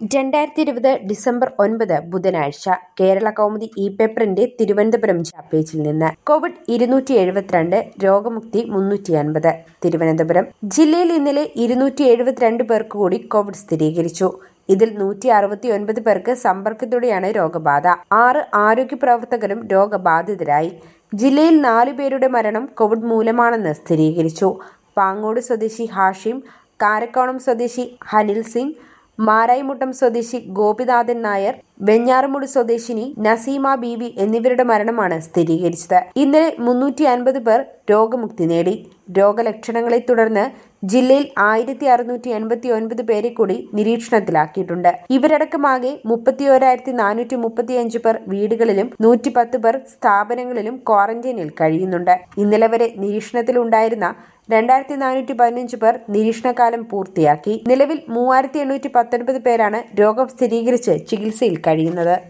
രണ്ടായിരത്തി ഇരുപത് ഡിസംബർ ഒൻപത് ബുധനാഴ്ച കേരള കൗമുദി ഇ പേപ്പറിന്റെ തിരുവനന്തപുരം പേജിൽ നിന്ന് കോവിഡ് ഇരുന്നൂറ്റി എഴുപത്തിരണ്ട് രോഗമുക്തി മുന്നൂറ്റി അൻപത് തിരുവനന്തപുരം ജില്ലയിൽ ഇന്നലെ ഇരുന്നൂറ്റി എഴുപത്തിരണ്ട് പേർക്ക് കൂടി കോവിഡ് സ്ഥിരീകരിച്ചു ഇതിൽ നൂറ്റി അറുപത്തി ഒൻപത് പേർക്ക് സമ്പർക്കത്തോടെയാണ് രോഗബാധ ആറ് ആരോഗ്യ പ്രവർത്തകരും രോഗബാധിതരായി ജില്ലയിൽ നാലു പേരുടെ മരണം കോവിഡ് മൂലമാണെന്ന് സ്ഥിരീകരിച്ചു പാങ്ങോട് സ്വദേശി ഹാഷിം കാരക്കോണം സ്വദേശി ഹനിൽ സിംഗ് മാരായിമുട്ടം സ്വദേശി ഗോപിനാഥൻ നായർ വെഞ്ഞാറമൂട് സ്വദേശിനി നസീമ ബീവി എന്നിവരുടെ മരണമാണ് സ്ഥിരീകരിച്ചത് ഇന്നലെ മുന്നൂറ്റി അൻപത് പേർ രോഗമുക്തി നേടി രോഗലക്ഷണങ്ങളെ തുടർന്ന് ജില്ലയിൽ ആയിരത്തി അറുന്നൂറ്റി എൺപത്തി ഒൻപത് പേരെ കൂടി നിരീക്ഷണത്തിലാക്കിയിട്ടുണ്ട് ഇവരടക്കമാകെ മുപ്പത്തിയോരായിരത്തി നാനൂറ്റി മുപ്പത്തിയഞ്ച് പേർ വീടുകളിലും നൂറ്റി പത്ത് പേർ സ്ഥാപനങ്ങളിലും ക്വാറന്റൈനിൽ കഴിയുന്നുണ്ട് ഇന്നലെ വരെ നിരീക്ഷണത്തിലുണ്ടായിരുന്ന രണ്ടായിരത്തി നാനൂറ്റി പതിനഞ്ച് പേർ നിരീക്ഷണകാലം പൂർത്തിയാക്കി നിലവിൽ മൂവായിരത്തി എണ്ണൂറ്റി പത്തൊൻപത് പേരാണ് രോഗം സ്ഥിരീകരിച്ച് ചികിത്സയിൽ കഴിയുന്നത്